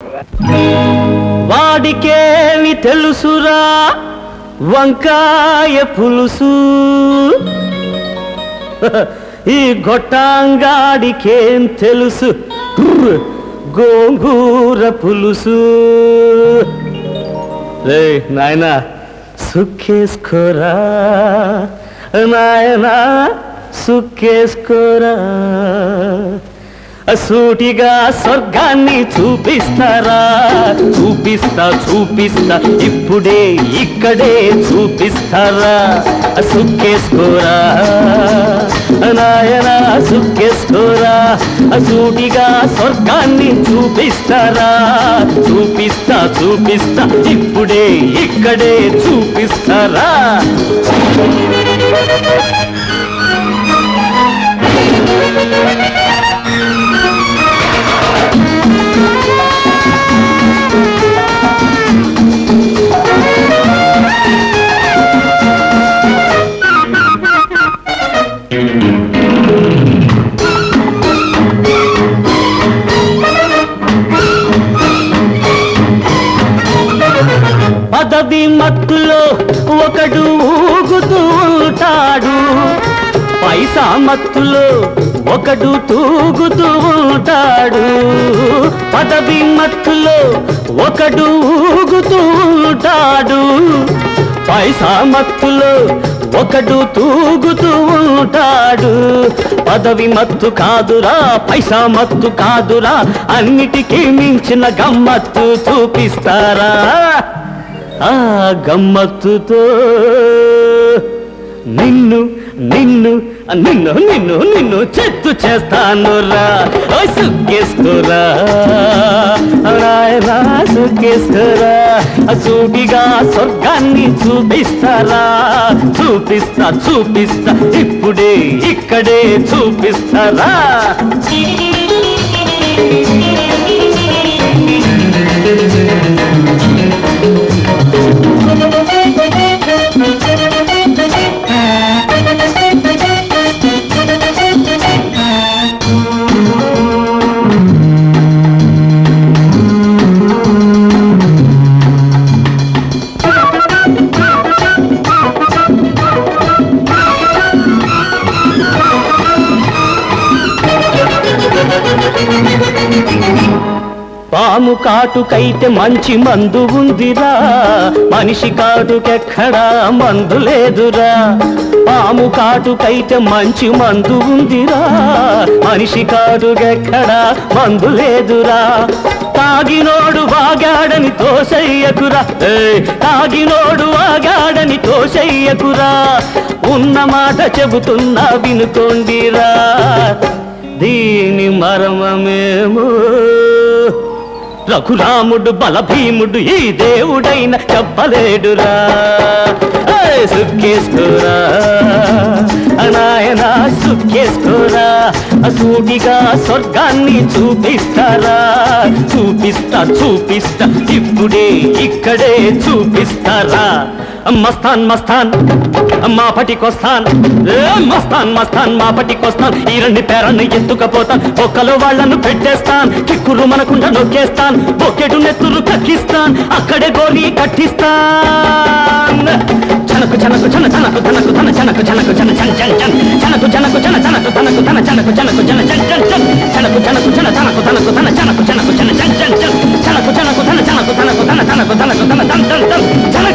వాడికేమి తెలుసురా వంకాయ పులుసు ఈ గొట్టాంగాడికేం తెలుసు ఉర్ర్, గోంగూర పులుసు రే నాయనా సుక్కేసుకోరా నాయనా సుక్కేసుకోరా సూటిగా స్వర్గాన్ని చూపిస్తారా చూపిస్తా చూపిస్తా ఇప్పుడే ఇక్కడే చూపిస్తారా సుక్కేసుకోరా నాయనా సుక్కేసుకోరా సూటిగా స్వర్గాన్ని చూపిస్తారా చూపిస్తా చూపిస్తా ఇప్పుడే ఇక్కడే చూపిస్తారా పదవి మత్తులో ఒకడు ఊగుతూ ఉంటాడు పైసా మత్తులో ఒకడు తూగుతూ ఉంటాడు పదవి మత్తులో ఒకడు ఊగుతూ ఉంటాడు పైసా మత్తులో ఒకడు తూగుతూ ఉంటాడు పదవి మత్తు కాదురా పైసా మత్తు కాదురా అన్నిటికీ మించిన గమ్మత్తు చూపిస్తారా ఆ గమ్మత్తుతో నిన్ను నిన్ను నిన్ను నిన్ను నిన్ను చెత్తు చేస్తాను రా ఓ సుక్కేసుకోరా రాయరా సుక్కేసుకోరా సూటిగా స్వర్గాన్ని చూపిస్తారా చూపిస్తా చూపిస్తా ఇప్పుడే ఇక్కడే చూపిస్తారా పాము కాటుకైతే మంచి మందు ఉందిరా మనిషి కాటుకెక్కడా మందు లేదురా పాము కాటుకైతే మంచి మందు ఉందిరా మనిషి కాటుకెక్కడా మందు లేదురా తాగినోడు వాగాడని తోసయ్యకురా ఏయ్, తాగినోడు వాగాడని తోసయ్యకురా ఉన్న మాట చెబుతున్నా వినుకోండిరా దీని మర్మమేమో రఘురాముడు బలభీముడు ఈ దేవుడైన చెప్పలేడురా ఏయ్, సుక్కేసుకోరా నాయనా సుక్కేసుకోరా సూటిగా స్వర్గాన్ని చూపిస్తారా చూపిస్తా చూపిస్తా ఇప్పుడే ఇక్కడే చూపిస్తారా మస్తాన్ మస్తాన్ మా పటికొస్తాన్ ఏ మస్తాన్ మస్తాన్ మా పటికొస్తాన్ ఈ రెండు పేరన్ని ఎత్తుకపోతాన్ ఒక్కలో వాళ్ళను పెట్టేస్తాన్ కిక్కురు మనకుండా నొక్కేస్తాన్ బొక్కెడు నెత్తురు కక్కిస్తాన్ అక్కడే గోలి కట్టిస్తాన్ చనకు చనకు చన చనకు ధనకు ధన చనకు చనకు చన చన్ చన్ చన్ చనకు చనకు చన చనకు ధనకు ధన చనకు చనకు చన చన్ చన్ చన్ చనకు చనకు చన చనకు ధనకు ధన చనకు చనకు చన చన్ చన్ చన్ చనకు చనకు ధన చనకు ధనకు ధన చనకు ధనకు ధన చన్ చన్ చన్ చన